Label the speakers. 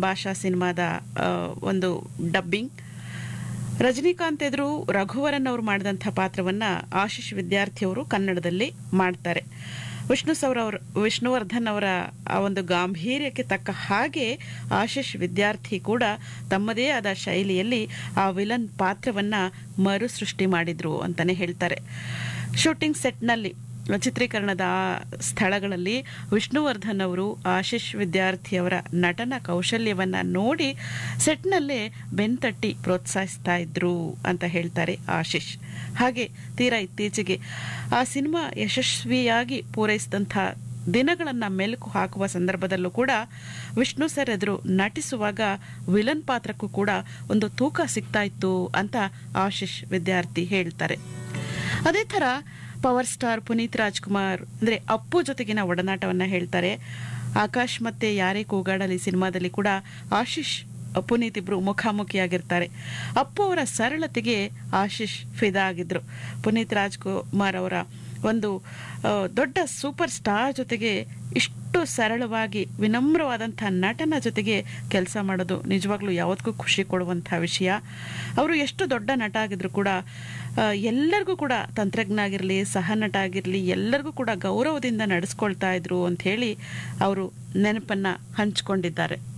Speaker 1: ಭಾಷಾ ಸಿನಿಮಾದ ಆ, ಒಂದು ಡಬ್ಬಿಂಗ್ ರಜನಿಕಾಂತ್ ಎದುರು ರಘುವರನ್ ಅವರು ಮಾಡಿದಂಥ ಪಾತ್ರವನ್ನ ಆಶೀಶ್ ವಿದ್ಯಾರ್ಥಿಯವರು ಕನ್ನಡದಲ್ಲಿ ಮಾಡ್ತಾರೆ ವಿಷ್ಣು ಸೌರ ಅವರು ವಿಷ್ಣುವರ್ಧನ್ ಅವರ ಆ ಒಂದು ಗಾಂಭೀರ್ಯಕ್ಕೆ ತಕ್ಕ ಹಾಗೆ ಆಶೀಶ್ ವಿದ್ಯಾರ್ಥಿ ಕೂಡ ತಮ್ಮದೇ ಆದ ಶೈಲಿಯಲ್ಲಿ ಆ ವಿಲನ್ ಪಾತ್ರವನ್ನ ಮರು ಸೃಷ್ಟಿ ಮಾಡಿದ್ರು ಅಂತಾನೆ ಹೇಳ್ತಾರೆ ಶೂಟಿಂಗ್ ಸೆಟ್ನಲ್ಲಿ ಚಿತ್ರೀಕರಣದ ಆ ಸ್ಥಳಗಳಲ್ಲಿ ವಿಷ್ಣುವರ್ಧನ್ ಅವರು ಆಶೀಶ್ ವಿದ್ಯಾರ್ಥಿಯವರ ನಟನ ಕೌಶಲ್ಯವನ್ನ ನೋಡಿ ಸೆಟ್ನಲ್ಲೇ ಬೆನ್ತಟ್ಟಿ ಪ್ರೋತ್ಸಾಹಿಸ್ತಾ ಇದ್ರು ಅಂತ ಹೇಳ್ತಾರೆ ಆಶೀಶ್ ಹಾಗೆ ತೀರಾ ಇತ್ತೀಚೆಗೆ ಆ ಸಿನಿಮಾ ಯಶಸ್ವಿಯಾಗಿ ಪೂರೈಸಿದಂಥ ದಿನಗಳನ್ನ ಮೆಲುಕು ಹಾಕುವ ಸಂದರ್ಭದಲ್ಲೂ ಕೂಡ ವಿಷ್ಣು ಸರ್ ಎದುರು ನಟಿಸುವಾಗ ವಿಲನ್ ಪಾತ್ರಕ್ಕೂ ಕೂಡ ಒಂದು ತೂಕ ಸಿಗ್ತಾ ಇತ್ತು ಅಂತ ಆಶೀಶ್ ವಿದ್ಯಾರ್ಥಿ ಹೇಳ್ತಾರೆ ಅದೇ ಥರ ಪವರ್ ಸ್ಟಾರ್ ಪುನೀತ್ ರಾಜ್ಕುಮಾರ್ ಅಂದ್ರೆ ಅಪ್ಪು ಜೊತೆಗಿನ ಒಡನಾಟವನ್ನ ಹೇಳ್ತಾರೆ ಆಕಾಶ್ ಮತ್ತೆ ಯಾರೇ ಕೂಗಾಡಲಿ ಸಿನಿಮಾದಲ್ಲಿ ಕೂಡ ಆಶೀಶ್ ಪುನೀತ್ ಇಬ್ರು ಮುಖಾಮುಖಿಯಾಗಿರ್ತಾರೆ ಅಪ್ಪು ಅವರ ಸರಳತೆಗೆ ಆಶೀಶ್ ಫಿದಾ ಆಗಿದ್ರು ಪುನೀತ್ ರಾಜ್ಕುಮಾರ್ ಅವರ ಒಂದು ಆ, ದೊಡ್ಡ ಸೂಪರ್ ಸ್ಟಾರ್ ಜೊತೆಗೆ ಇಷ್ಟು ಸರಳವಾಗಿ ವಿನಮ್ರವಾದಂಥ ನಟನ ಜೊತೆಗೆ ಕೆಲಸ ಮಾಡೋದು ನಿಜವಾಗ್ಲೂ ಯಾವತ್ತಿಗೂ ಖುಷಿ ಕೊಡುವಂಥ ವಿಷಯ ಅವರು ಎಷ್ಟು ದೊಡ್ಡ ನಟ ಆಗಿದ್ರು ಕೂಡ ಆ, ಎಲ್ಲರಿಗೂ ಕೂಡ ತಂತ್ರಜ್ಞ ಆಗಿರಲಿ ಸಹ ನಟ ಆಗಿರಲಿ ಎಲ್ಲರಿಗೂ ಕೂಡ ಗೌರವದಿಂದ ನಡೆಸ್ಕೊಳ್ತಾ ಇದ್ರು ಅಂತ ಹೇಳಿ ಅವರು ನೆನಪನ್ನ ಹಂಚ್ಕೊಂಡಿದ್ದಾರೆ